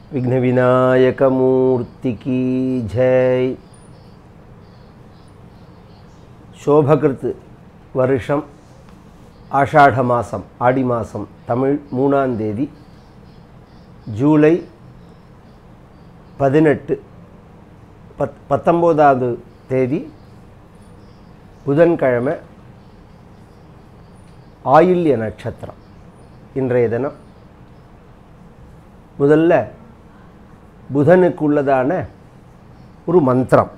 விக்ன விநாயகமூர்த்திக்கு ஜெய் சோபகிருத் வருஷம் ஆஷாட மாதம் ஆடி மாதம் தமிழ் மூணாம் தேதி ஜூலை பதினெட்டு பத் பத்தொம்போதாவது தேதி புதன்கிழமை ஆயில்ய நட்சத்திரம் இன்றைய தினம் முதல்ல புதனுக்குள்ளதான ஒரு மந்திரம்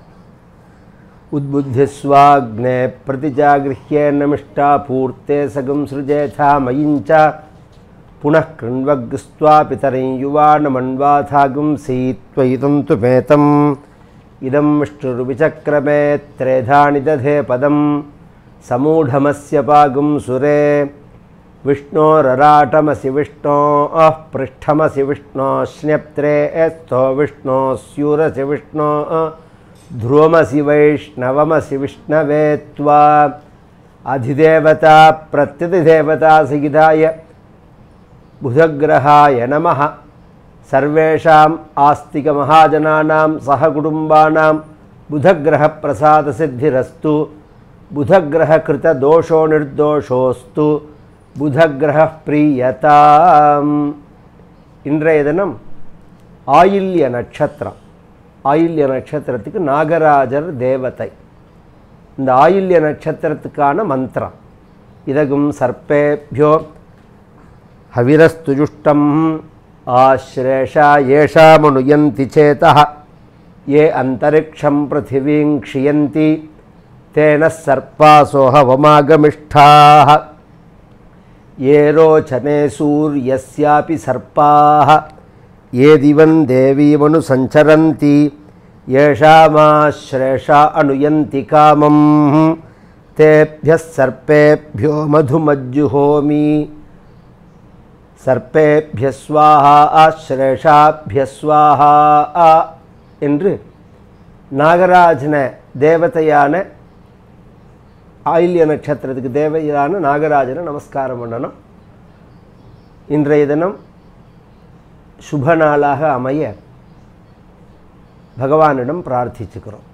உத்புத்திஸ்வாக்னே பிரதிஜாகிருஹ்ய நமிஷ்டா பூர்த்தே சகம் சிருஜேதா மயிஞ்ச புனः கிருண்வக்ஸ்துவா பிதரை யுவானமன்வாதாகும் சீத்வயிதம் து மேதம் இதம் விஷ்ணுருவிச்சக்ரமே त्रेधानि दधे पदं समूढमस्य पागुं सुरे विष्णोरराटमसि विष्णोः पृष्ठमसि विष्णोश्न्यप्त्रे स्थो विष्णोस्यूरसि विष्णो ध्रुवमसि वैष्णवमसि विष्णवे त्वा अधिदेवता प्रत्यतिदेवता सहिताय बुधग्रहाय नमः सर्वेषाम् आस्तिकमहाजनानां सहकुटुम्बानां बुधग्रहप्रसादसिद्धिरस्तु बुधग्रहकृतदोषो निर्दोषोऽस्तु புதகிரக பிரியதாம் இன்றைய தினம் ஆயில்ய நட்சத்திரம் ஆயில்ய நட்சத்திரத்துக்கு நாகராஜர் தேவதை இந்த ஆயில்ய நட்சத்திரத்துக்கான மந்திரம் இதகும் சர்ப்பேபியோ ஹவிரஸ்துஜுஷ்டம் ஆஸ்ரேஷா ஏஷாமனுயந்தி சேதः ये अन्तरिक्षं पृथिवीं क्षियन्ति तेन सर्पासोऽहवमागमिष्ठाः ये रोचने सूर्यस्यापि सर्पाः ये दिवं देवीमनुसञ्चरन्ति येषामाश्रेषा अनुयन्ति कामं तेभ्यः सर्पेभ्यो मधुमज्जुहोमि சர்ப்பேபிய ஸ்வாஹா ஆஸ்ரேஷாபிய ஸ்வாஹா என்று நாகராஜன தேவதையான ஆயில்ய நட்சத்திரத்துக்கு தேவையான நாகராஜனை நமஸ்காரம் பண்ணணும் இன்றைய தினம் சுப நாளாக அமைய பகவானிடம் பிரார்த்திச்சுக்கிறோம்